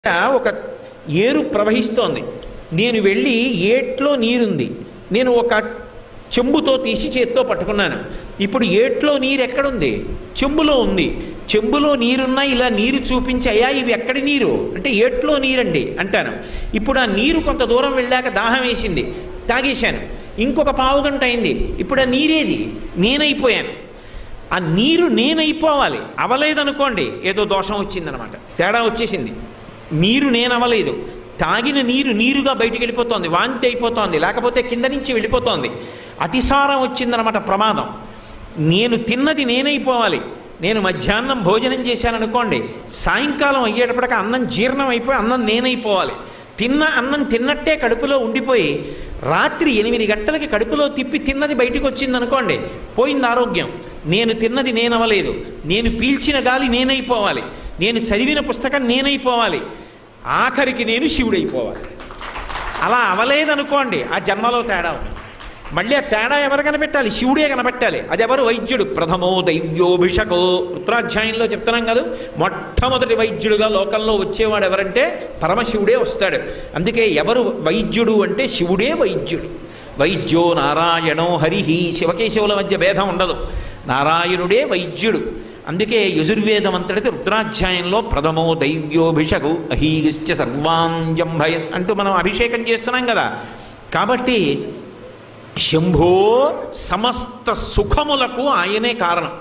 ఒక ఏరు ప్రవహిస్తోంది నేను వెళ్ళి ఏట్లో నీరుంది నేను ఒక చెంబుతో తీసి చేత్తో పట్టుకున్నాను ఇప్పుడు ఏట్లో నీరు ఎక్కడుంది చెంబులో ఉంది చెంబులో నీరున్నా ఇలా నీరు చూపించి అయ్యా ఇవి ఎక్కడి నీరు అంటే ఏట్లో నీరండి అంటాను ఇప్పుడు ఆ నీరు కొంత దూరం వెళ్ళాక దాహం వేసింది తాగేశాను ఇంకొక పావు గంట అయింది ఇప్పుడు ఆ నీరేది నేనైపోయాను ఆ నీరు నేనైపోవాలి అవలేదనుకోండి ఏదో దోషం వచ్చిందనమాట తేడా వచ్చేసింది నీరు నేనవలేదు తాగిన నీరు నీరుగా బయటికి వెళ్ళిపోతోంది వాంతి అయిపోతోంది లేకపోతే కింద నుంచి వెళ్ళిపోతోంది అతిసారం వచ్చిందనమాట ప్రమాదం నేను తిన్నది నేనైపోవాలి నేను మధ్యాహ్నం భోజనం చేశాననుకోండి సాయంకాలం అయ్యేటప్పటికి అన్నం జీర్ణం అయిపోయి అన్నం నేనైపోవాలి తిన్న అన్నం తిన్నట్టే కడుపులో ఉండిపోయి రాత్రి ఎనిమిది గంటలకి కడుపులో తిప్పి తిన్నది బయటికి వచ్చింది అనుకోండి పోయింది ఆరోగ్యం నేను తిన్నది నేనవలేదు నేను పీల్చిన గాలి నేనైపోవాలి నేను చదివిన పుస్తకం నేనైపోవాలి ఆఖరికి నేను శివుడైపోవాలి అలా అవలేదనుకోండి ఆ జన్మలో తేడా ఉంది మళ్ళీ ఆ తేడా ఎవరు కనిపెట్టాలి శివుడే కనిపెట్టాలి అది ఎవరు వైద్యుడు ప్రథమో దైవ్యోభిషకో ఉత్తరాధ్యాయంలో చెప్తున్నాం కదా మొట్టమొదటి వైద్యుడుగా లోకంలో వచ్చేవాడు ఎవరంటే పరమశివుడే వస్తాడు అందుకే ఎవరు వైద్యుడు అంటే శివుడే వైద్యుడు వైద్యో నారాయణో హరిహి శివకేశవుల మధ్య భేదం ఉండదు నారాయణుడే వైద్యుడు అందుకే యజుర్వేదం అంతటిది రుద్రాధ్యాయంలో ప్రథమో దైవ్యోభిషకు అహీగిశ్చ సర్వాంజంభయ అంటూ మనం అభిషేకం చేస్తున్నాం కదా కాబట్టి శంభో సమస్త సుఖములకు ఆయనే కారణం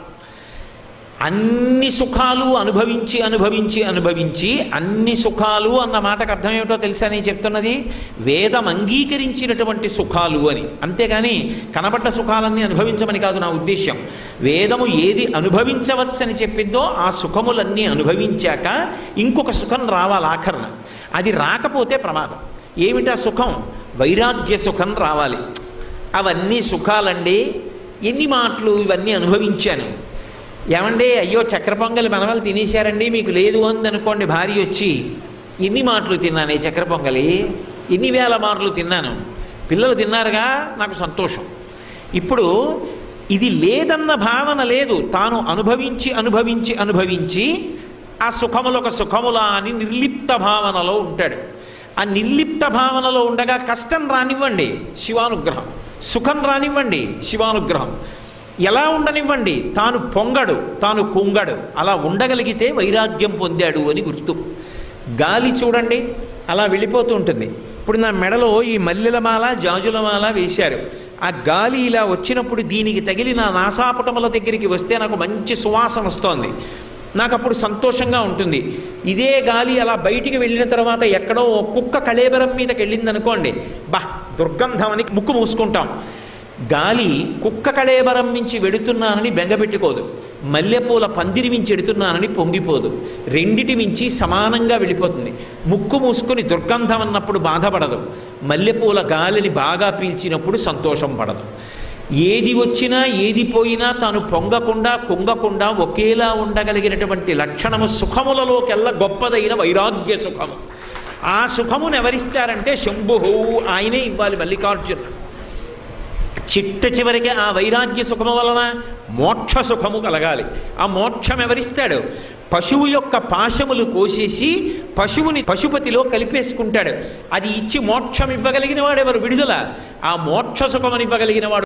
అన్ని సుఖాలు అనుభవించి అనుభవించి అనుభవించి అన్ని సుఖాలు అన్న మాటకు అర్థం ఏమిటో తెలుసా నేను చెప్తున్నది వేదం అంగీకరించినటువంటి సుఖాలు అని అంతేగాని కనబడ్డ సుఖాలన్నీ అనుభవించమని కాదు నా ఉద్దేశ్యం వేదము ఏది అనుభవించవచ్చని చెప్పిందో ఆ సుఖములన్నీ అనుభవించాక ఇంకొక సుఖం రావాలి ఆఖరణ అది రాకపోతే ప్రమాదం ఏమిటా సుఖం వైరాగ్య సుఖం రావాలి అవన్నీ సుఖాలండి ఎన్ని మాటలు ఇవన్నీ అనుభవించాను ఏమండి అయ్యో చక్కెర పొంగలి మనవలు తినేశారండి మీకు లేదు అందనుకోండి భార్య వచ్చి ఎన్ని మాటలు తిన్నాను ఈ చక్కెర పొంగలి ఎన్ని వేల మాటలు తిన్నాను పిల్లలు తిన్నారుగా నాకు సంతోషం ఇప్పుడు ఇది లేదన్న భావన లేదు తాను అనుభవించి అనుభవించి అనుభవించి ఆ సుఖములొక సుఖములా అని నిర్లిప్త భావనలో ఉంటాడు ఆ నిర్లిప్త భావనలో ఉండగా కష్టం రానివ్వండి శివానుగ్రహం సుఖం రానివ్వండి శివానుగ్రహం ఎలా ఉండనివ్వండి తాను పొంగడు తాను కుంగడు అలా ఉండగలిగితే వైరాగ్యం పొందాడు అని గుర్తు గాలి చూడండి అలా వెళ్ళిపోతూ ఉంటుంది ఇప్పుడు నా మెడలో ఈ మల్లెలమాల జాజులమాల వేశారు ఆ గాలి ఇలా వచ్చినప్పుడు దీనికి తగిలి నా నాసాపటముల దగ్గరికి వస్తే నాకు మంచి సువాసన వస్తోంది నాకు అప్పుడు సంతోషంగా ఉంటుంది ఇదే గాలి అలా బయటికి వెళ్ళిన తర్వాత ఎక్కడో ఓ కుక్క కళేబరం మీదకి వెళ్ళింది అనుకోండి బా దుర్గంధం అని ముక్కు మూసుకుంటాం గాలి కుక్క కళేబరం నుంచి వెడుతున్నానని బెంగపెట్టుకోదు మల్లెపూల పందిరి మించి ఎడుతున్నానని పొంగిపోదు రెండిటి మించి సమానంగా వెళ్ళిపోతుంది ముక్కు మూసుకొని దుర్గంధం అన్నప్పుడు బాధపడదు మల్లెపూల గాలిని బాగా పీల్చినప్పుడు సంతోషం పడదు ఏది వచ్చినా ఏది పోయినా తాను పొంగకుండా కుంగకుండా ఒకేలా ఉండగలిగినటువంటి లక్షణము సుఖములలోకెల్లా గొప్పదైన వైరాగ్య సుఖము ఆ సుఖమును ఎవరిస్తారంటే శంభు ఆయనే ఇవ్వాలి మల్లికార్జునుడు చిట్ట చివరికి ఆ వైరాగ్య సుఖము వలన మోక్ష సుఖము కలగాలి ఆ మోక్షం ఎవరిస్తాడు పశువు యొక్క పాశములు కోసేసి పశువుని పశుపతిలో కలిపేసుకుంటాడు అది ఇచ్చి మోక్షం ఇవ్వగలిగిన వాడు ఎవరు విడుదల ఆ మోక్ష సుఖమని ఇవ్వగలిగిన వాడు